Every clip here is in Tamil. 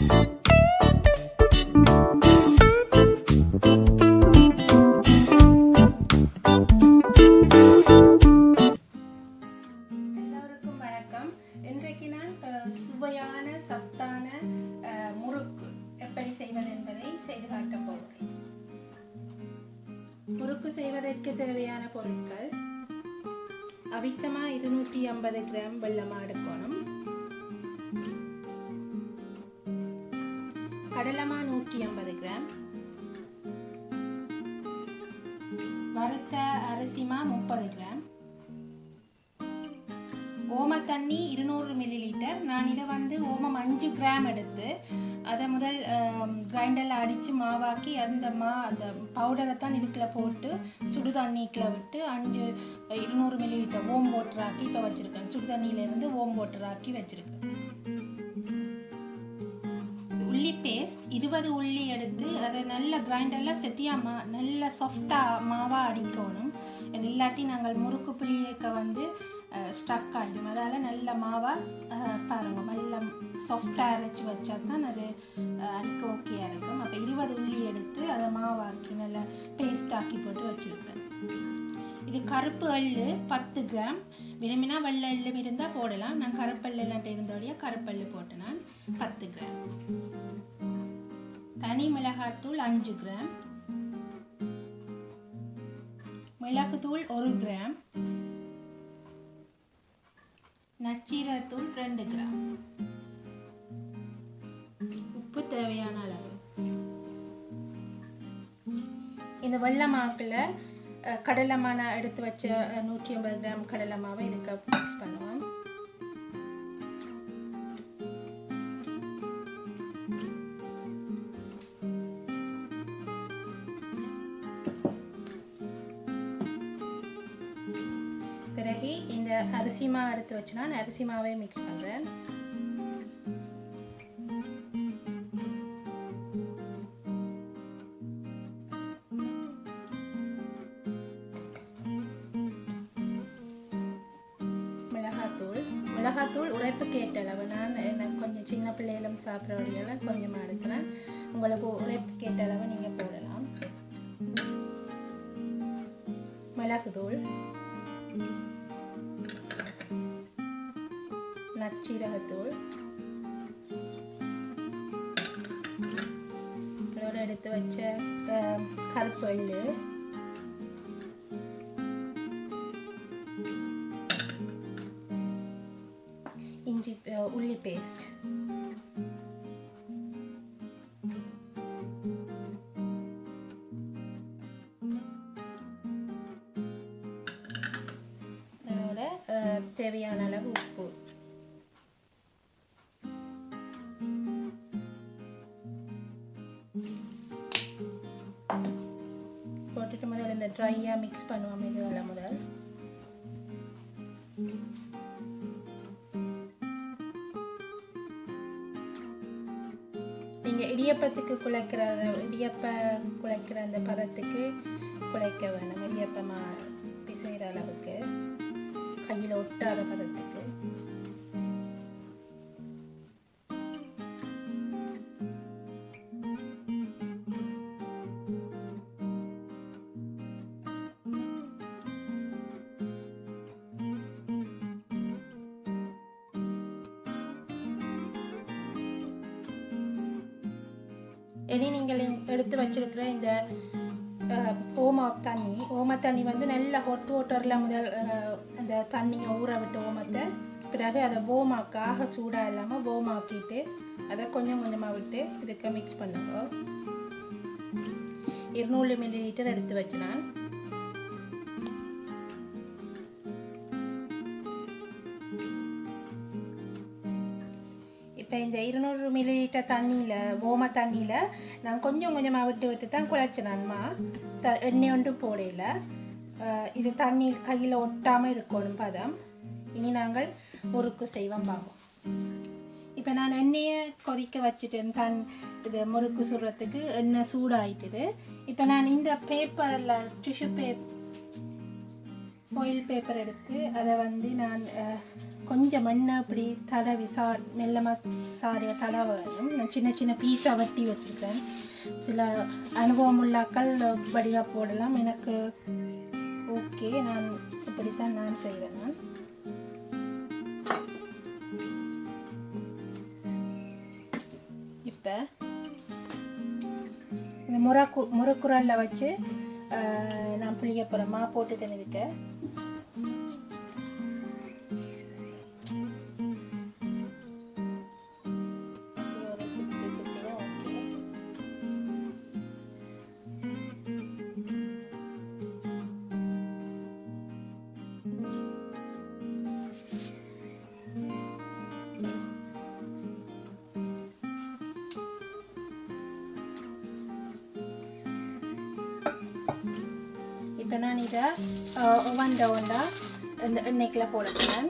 எல்லோருக்கும் வணக்கம் இன்றைக்கு நான் அஹ், சுவையான சத்தான அஹ், முறுக்கு எப்படி செய்வது என்பதை செய்து காட்டப் போகிறேன் முறுக்கு செய்வதற்கு தேவையான பொருட்கள் அவிச்சமா இருநூற்றி ஐம்பது கிராம் வெள்ளமா எடுக்கணும் கடலமா நூற்றி ஐம்பது கிராம் வறுத்த அரிசிமா முப்பது கிராம் ஓம தண்ணி இருநூறு மில்லி லிட்டர் நான் இதை வந்து ஓமம் அஞ்சு கிராம் எடுத்து அதை முதல் கிரைண்டரில் அடித்து மாவாக்கி அந்த மா அந்த பவுடரை தான் இதுக்குள்ள போட்டு சுடு தண்ணிக்குள்ள விட்டு அஞ்சு இருநூறு மில்லி லிட்டர் ஓம் வாட்டர் ஆக்கி இப்போ வச்சுருக்கேன் சுடு தண்ணியிலேருந்து ஓம் வாட்டர் ஆக்கி வச்சுருக்கேன் உள்ளி பேஸ்ட் இருபது உள்ளி எடுத்து அதை நல்ல கிரைண்டரில் செட்டியாக மா நல்ல சாஃப்டாக மாவாக அடிக்கணும் இல்லாட்டி நாங்கள் முறுக்கு புளியக்க வந்து ஸ்ட்ரக் ஆகிடும் அதால் நல்ல மாவாக பாருங்க நல்ல சாஃப்டாக அரைச்சி வச்சா தான் அது அஹ், அடிக்க ஓகேயாக இருக்கும் அப்போ இருபது உள்ளி எடுத்து அதை மாவாக்கி நல்லா பேஸ்ட் ஆக்கி போட்டு வச்சுருக்கேன் இது கருப்பு எள்ளு பத்து கிராம் விரும்பினா வெள்ளை எள்ளும் இருந்தால் போடலாம் நான் கருப்பு எள்ளு எல்லாம் இருந்தோடைய கருப்பு எள்ளு போட்டேன் நான் பத்து கிராம் தனி மிளகாத்தூள் அஞ்சு கிராம் மிளகுத்தூள் ஒரு கிராம் நச்சீரத்தூள் ரெண்டு கிராம் உப்பு தேவையான அளவு இந்த வெள்ளை மாக்கில் கடலை மாவு நான் எடுத்து வச்ச அஹ், நூற்றி ஐம்பது கிராம் கடலை மாவை இதுக்கு மிக்ஸ் பண்ணுவோம் பிறகு இந்த அரிசி மாவு எடுத்து வச்சு நான் அரிசி மாவை மிக்ஸ் பண்ணுறேன் மிளகாத்தூள் மிளகாத்தூள் உரைப்புக்கு ஏற்ற அளவு நான் எனக்கு கொஞ்சம் சின்ன பிள்ளைகளும் சாப்பிட்றவடியெல்லாம் கொஞ்சமாக எடுக்கிறேன் உங்களுக்கு உரைப்புக்கு ஏற்ற அளவு நீங்கள் போடலாம் மிளகுத்தூள் நச்சீரகத்தூள் இதோட எடுத்து வச்ச அஹ், கருப்பு எள்ளு இஞ்சி அஹ், உள்ளி பேஸ்ட் அதோட அஹ், தேவையான அளவு உப்பு போட்டுட்டு முதல்ல இந்த ட்ரையாக மிக்ஸ் பண்ணுவோம் இதுல முதல் நீங்கள் இடியப்பத்துக்கு குழைக்கிற இடியப்ப குழைக்கிற அந்த பதத்துக்கு குழைக்க வேணும் இடியப்பமா பிசைகிற அளவுக்கு கையில் ஒட்டாத பதத்துக்கு இனி நீங்கள் இந்த- எடுத்து வச்சிருக்கிற இந்த அஹ், ஓம தண்ணி ஓம தண்ணி வந்து நல்ல ஹொட் வாட்டரில் முதல் அஹ், அந்த தண்ணியை ஊற விட்டு ஓமத்தை பிறகு அதை போமாக்காக சூடாக இல்லாமல் போமாக்கிட்டு அதை கொஞ்சம் கொஞ்சமாக விட்டு இதுக்கு மிக்ஸ் பண்ணுங்க இருநூறு மில்லி லிட்டர் எடுத்து வச்சு நான் இப்போ இந்த இருநூறு மில்லி லிட்டர் தண்ணியில் ஓம தண்ணியில் நான் கொஞ்சம் கொஞ்சமாக விட்டு விட்டு தான் குழைச்சேன் நான்மா த எண்ணெய் ஒன்றும் போடையில அஹ் இது தண்ணி கையில் ஒட்டாமல் இருக்கணும் பதம் இனி நாங்கள் முறுக்கு செய்வோம் பார்ப்போம் இப்போ நான் எண்ணெயை கொதிக்க வச்சுட்டேன் தன் இது முறுக்கு சுடுறதுக்கு எண்ணெய் சூடாயிட்டுது இப்போ நான் இந்த பேப்பரில் டிஷ்யூ பேப் ஃபாயில் பேப்பர் எடுத்து அதை வந்து நான் அஹ், கொஞ்சம் மண்ணை அப்படி தடவி சா மெல்லமாக சாரிய தடவை வேணும் நான் சின்ன சின்ன பீஸாக வெட்டி வச்சுருக்கேன் சில அனுபவம் உள்ளாக்கள் வடிவாக போடலாம் எனக்கு ஓகே நான் இப்படித்தான் நான் செய்வேன் நான் இப்போ இந்த முறக்கு முறக்குரலில் வச்சு ஆஹ், நான் புளிய போகிறேன் மா போட்டுட்டேன் இதுக்கு ஒரு சுத்து சுத்தினா ஓகே இப்போ நான் இதை ஒவ்வொன் ரவுண்டா இந்த எண்ணெய்க்குள்ள போட போகிறேன்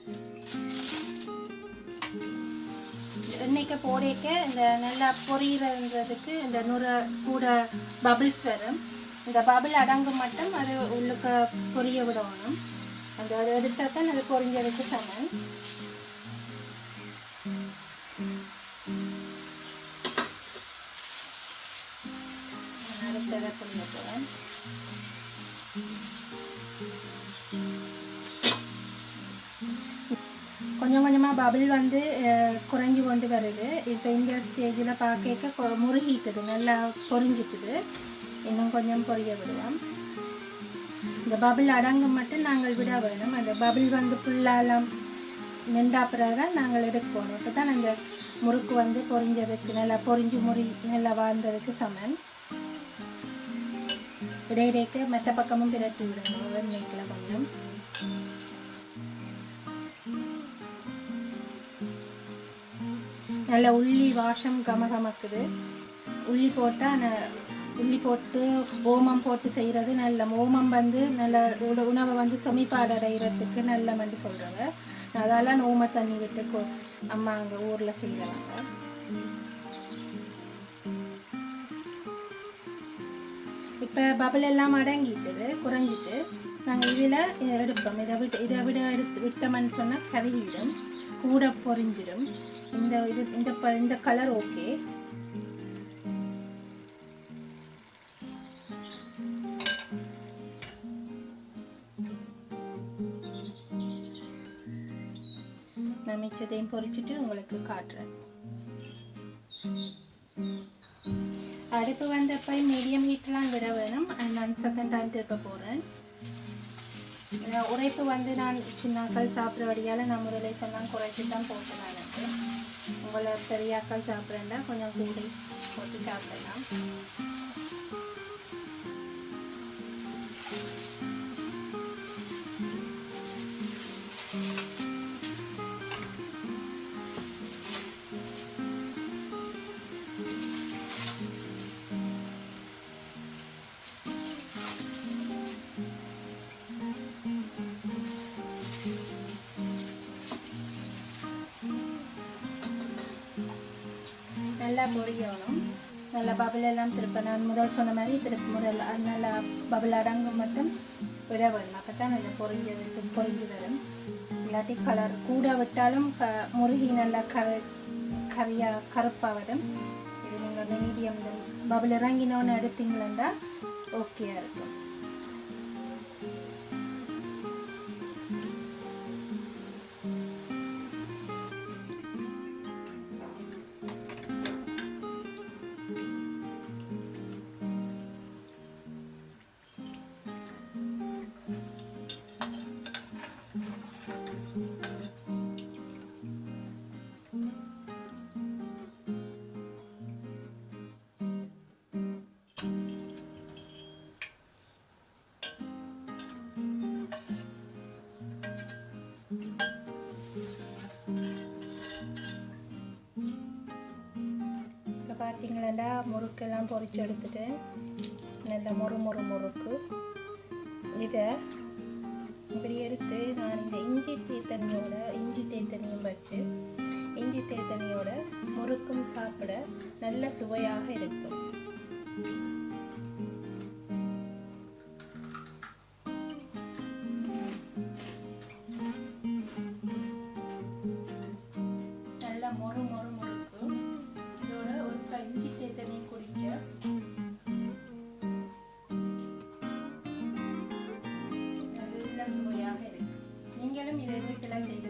எண்ணெய்க்கு போடக்க இந்த நல்லா பொரியிறதுக்கு இந்த நுர கூட பபிள்ஸ் வரும் இந்த பபிள் அடங்கும் மட்டும் அது உள்ளுக்கு பொரிய விடணும் அந்த அதை எடுத்தால் தான் அது பொரிஞ்சதுக்கு சமன் நான் அடுத்ததை பொரிய போகிறேன் கொஞ்சம் கொஞ்சமாக பபிள் வந்து அஹ், குறைஞ்சு கொண்டு வருது இப்போ இந்த ஸ்டேஜில் பார்க்க முருகிட்டுது நல்லா பொரிஞ்சிட்டுது இன்னும் கொஞ்சம் பொரிய விடுவோம் இந்த பபிள் அடங்கும் மட்டும் நாங்கள் விட வேணும் அந்த பபிள் வந்து ஃபுல்லாலாம் நின்றா பிறகு தான் நாங்கள் எடுப்போம் இப்போ தான் அந்த முறுக்கு வந்து பொரிஞ்சதுக்கு நல்லா பொரிஞ்சு முறி நல்லா வாழ்ந்ததுக்கு சமன் இடையிடைக்கு மற்ற பக்கமும் பிரட்டி விடணும் வெண்ணெய்க்கில் கொஞ்சம் நல்ல உள்ளி வாசம் கமகமக்குது உள்ளி போட்டால் உள்ளி போட்டு ஓமம் போட்டு செய்கிறது நல்ல ஓமம் வந்து நல்ல உண உணவை வந்து செமிப்பாடடைகிறதுக்கு நல்லமென்று சொல்கிறாங்க அதால் ஓம தண்ணி விட்டு கொ- அம்மா அங்கே ஊரில் செய்கிறாங்க இப்போ பபிள் எல்லாம் அடங்கிட்டுது குறைஞ்சிட்டு நாங்கள் இதில் எடுப்போம் இதை விட்டு இதை விட எடுத்து விட்டோம்னு சொன்னால் கருகிடும் கூட பொரிஞ்சிடும் இந்த இது இந்த ப இந்த கலர் ஓகே நான் மிச்சத்தையும் பொரிச்சிட்டு உங்களுக்கு காட்டுறேன் அடுப்பு வந்தப்போ மீடியம் ஹீட்லாம் விட வேணும் அது நான் செகண்ட் டைம் திருப்ப போகிறேன் உரைப்பு வந்து நான் சின்னாக்கள் சாப்பிட்றபடியால் நான் முதலே சொன்னால் குறைச்சி தான் போட்டேன் நான் எனக்கு. உங்களை பெரியாக்கள் சாப்பிட்றேன்டா கொஞ்சம் கூடி போட்டு சாப்பிடலாம் நல்லா பொரியணும் நல்லா பபிள் எல்லாம் திருப்ப நான் முதல் சொன்ன மாதிரி திருப்பி முதல் அது நல்லா பபிள் அடங்கும் மட்டும் விட வேணும் அப்போ தான் நல்லா பொரிஞ்சது பொரிஞ்சு வரும் இல்லாட்டி கலர் கூட விட்டாலும் க முருகி நல்லா கர கரியாக கருப்பாக வரும் இது நீங்கள் மீடியம் பபிள் இறங்கினோன்னு எடுத்தீங்களா ஓகேயா இருக்கும் இப்போ பார்த்தீங்களாண்டா முறுக்கெல்லாம் பொரிச்சு எடுத்துட்டேன் நல்ல முறு முறு முறுக்கு இதை இப்படி எடுத்து நான் இந்த இஞ்சி தேத்தனியோட இஞ்சி தேத்தனியும் வச்சு இஞ்சி தேத்தனியோட முறுக்கும் சாப்பிட நல்ல சுவையாக இருக்கும் வீட்டில் செய்யலாம்